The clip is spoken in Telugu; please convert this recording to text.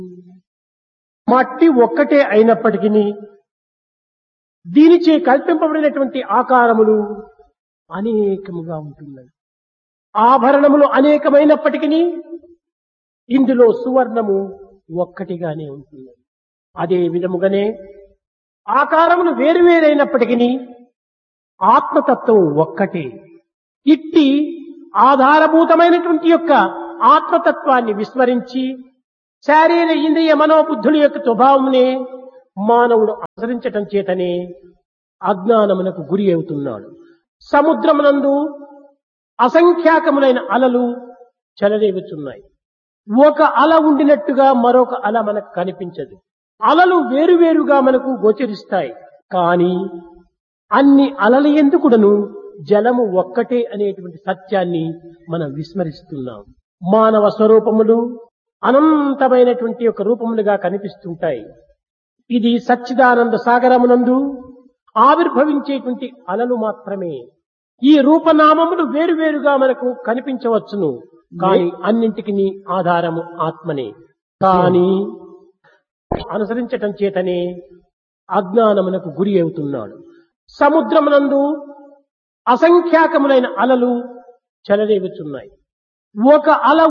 మట్టి ఒక్కటే అయినప్పటికీ దీనిచే కల్పింపబడినటువంటి ఆకారములు అనేకముగా ఉంటున్నాయి ఆభరణములు అనేకమైనప్పటికీ ఇందులో సువర్ణము ఒక్కటిగానే ఉంటుంది అదే విధముగానే ఆకారములు వేరువేరైనప్పటికీ ఆత్మతత్వం ఒక్కటే ఇట్టి ఆధారభూతమైనటువంటి యొక్క ఆత్మతత్వాన్ని విస్మరించి శారీర ఇంద్రియ మనోబుద్ధుల యొక్క స్వభావమునే మానవుడు అనుసరించటం చేతనే అజ్ఞానమునకు గురి అవుతున్నాడు సముద్రమునందు అసంఖ్యాకములైన అలలు చెలరేగుచున్నాయి ఒక అల ఉండినట్టుగా మరొక అల మనకు కనిపించదు అలలు వేరువేరుగా మనకు గోచరిస్తాయి కానీ అన్ని అలల ఎందుకుడను జలము ఒక్కటే అనేటువంటి సత్యాన్ని మనం విస్మరిస్తున్నాం మానవ స్వరూపములు అనంతమైనటువంటి ఒక రూపములుగా కనిపిస్తుంటాయి ఇది సచ్చిదానంద సాగరమునందు ఆవిర్భవించేటువంటి అలలు మాత్రమే ఈ రూపనామములు వేరువేరుగా మనకు కనిపించవచ్చును కానీ అన్నింటికి ఆధారము ఆత్మనే కానీ అనుసరించటం చేతనే అజ్ఞానమునకు గురి అవుతున్నాడు సముద్రమునందు అసంఖ్యాకములైన అలలు చెలరేగుచున్నాయి ఒక అల